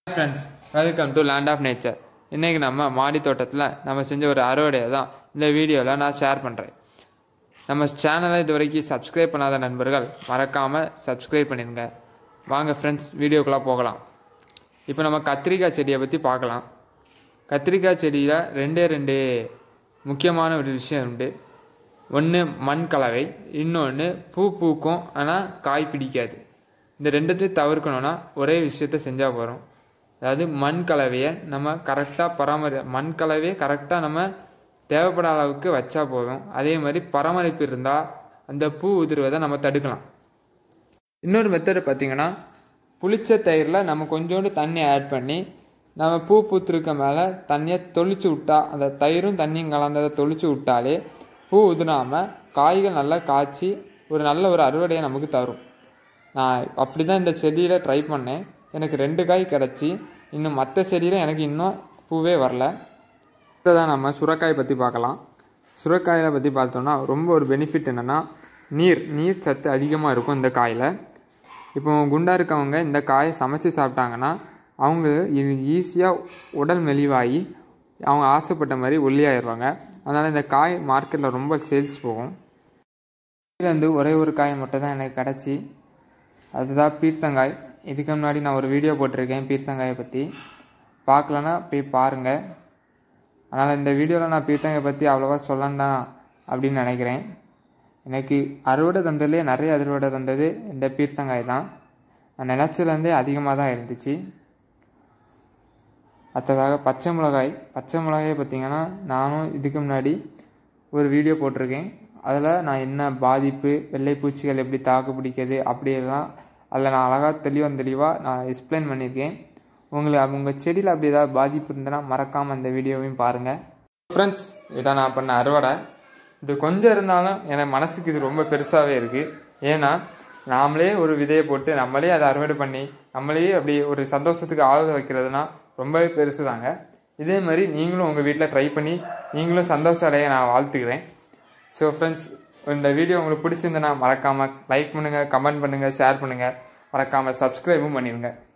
friends welcome to land of nature இன்றைக்கி நம்ம மாடி தோட்டத்தில் நம்ம செஞ்ச ஒரு அறுவடையை தான் இந்த வீடியோவில் நான் ஷேர் பண்ணுறேன் நம்ம சேனலை இது வரைக்கும் சப்ஸ்கிரைப் பண்ணாத நண்பர்கள் மறக்காமல் சப்ஸ்கிரைப் பண்ணிடுங்க வாங்க ஃப்ரெண்ட்ஸ் வீடியோக்குள்ளே போகலாம் இப்போ நம்ம கத்திரிக்காய் செடியை பற்றி பார்க்கலாம் கத்திரிக்காய் செடியில் ரெண்டே ரெண்டு முக்கியமான ஒரு விஷயம் உண்டு ஒன்று மண் கலவை இன்னொன்று பூ பூக்கும் ஆனால் காய் பிடிக்காது இந்த ரெண்டுத்தையும் தவிர்க்கணும்னா ஒரே விஷயத்த செஞ்சால் போகிறோம் அதாவது மண் கலவையை நம்ம கரெக்டாக பராமரி மண் கலவையை கரெக்டாக நம்ம தேவைப்படாத அளவுக்கு வச்சா போதும் அதே மாதிரி பராமரிப்பு இருந்தால் அந்த பூ உதிர்வதை நம்ம தடுக்கலாம் இன்னொரு மெத்தடு பார்த்தீங்கன்னா புளிச்ச தயிரில் நம்ம கொஞ்சோண்டு தண்ணி ஆட் பண்ணி நம்ம பூ பூத்திருக்க மேலே தண்ணியை தொளிச்சு விட்டா அந்த தயிரும் தண்ணியும் கலந்ததை தொளிச்சு விட்டாலே பூ உதிராமல் காய்கள் நல்லா காய்ச்சி ஒரு நல்ல ஒரு அறுவடையை நமக்கு தரும் நான் அப்படி தான் இந்த செடியில் ட்ரை பண்ணேன் எனக்கு ரெண்டு காய் கிடச்சி இன்னும் மற்ற செடியில் எனக்கு இன்னும் பூவே வரல தான் நம்ம சுரக்காய் பற்றி பார்க்கலாம் சுரக்காயை பற்றி பார்த்தோம்னா ரொம்ப ஒரு பெனிஃபிட் என்னென்னா நீர் நீர் சத்து அதிகமாக இருக்கும் இந்த காயில் இப்போ குண்டா இருக்கவங்க இந்த காயை சமைச்சு சாப்பிட்டாங்கன்னா அவங்க இது ஈஸியாக உடல் மெலிவாகி அவங்க ஆசைப்பட்ட மாதிரி ஒல்லியாயிடுவாங்க அதனால் இந்த காய் மார்க்கெட்டில் ரொம்ப சேல்ஸ் போகும் இதுலேருந்து ஒரே ஒரு காய் மட்டும் தான் எனக்கு கிடச்சி அதுதான் பீர்த்தங்காய் இதுக்கு முன்னாடி நான் ஒரு வீடியோ போட்டிருக்கேன் பீர்த்தங்காயை பற்றி பார்க்கலன்னா போய் பாருங்கள் அதனால் இந்த வீடியோவில் நான் பீர்த்தங்காயை பற்றி அவ்வளோவா சொல்லண்டாம் அப்படின்னு நினைக்கிறேன் எனக்கு அறுவடை தந்ததுலேயே நிறைய அறுவடை தந்தது இந்த பீர்த்தங்காய் தான் நான் நினச்சதுலேருந்தே அதிகமாக தான் இருந்துச்சு அடுத்ததாக பச்சை மிளகாய் பச்சை மிளகாயை பார்த்திங்கன்னா நானும் இதுக்கு முன்னாடி ஒரு வீடியோ போட்டிருக்கேன் அதில் நான் என்ன பாதிப்பு வெள்ளை பூச்சிகள் எப்படி தாக்கு பிடிக்குது அப்படியெல்லாம் அதில் நான் அழகாக தெளிவாக தெளிவாக நான் எக்ஸ்பிளைன் பண்ணியிருக்கேன் உங்களுக்கு உங்கள் செடியில் அப்படி ஏதாவது பாதிப்பு இருந்ததுன்னா மறக்காமல் அந்த வீடியோவையும் பாருங்கள் ஃப்ரெண்ட்ஸ் இதான் நான் பண்ண அறுவடை இது கொஞ்சம் இருந்தாலும் எனக்கு மனசுக்கு இது ரொம்ப பெருசாகவே இருக்குது ஏன்னா நாமளே ஒரு விதையை போட்டு நம்மளே அதை அறுவடை பண்ணி நம்மளே அப்படி ஒரு சந்தோஷத்துக்கு ஆழ்ந்து வைக்கிறதுனா ரொம்பவே பெருசு தாங்க இதே மாதிரி நீங்களும் உங்கள் வீட்டில் ட்ரை பண்ணி நீங்களும் சந்தோஷம் அடைய நான் வாழ்த்துக்கிறேன் ஸோ ஃப்ரெண்ட்ஸ் இந்த வீடியோ உங்களுக்கு பிடிச்சிருந்தனா மறக்காமல் லைக் பண்ணுங்கள் கமெண்ட் பண்ணுங்கள் ஷேர் பண்ணுங்கள் மறக்காமல் சப்ஸ்கிரைபும் பண்ணிடுங்க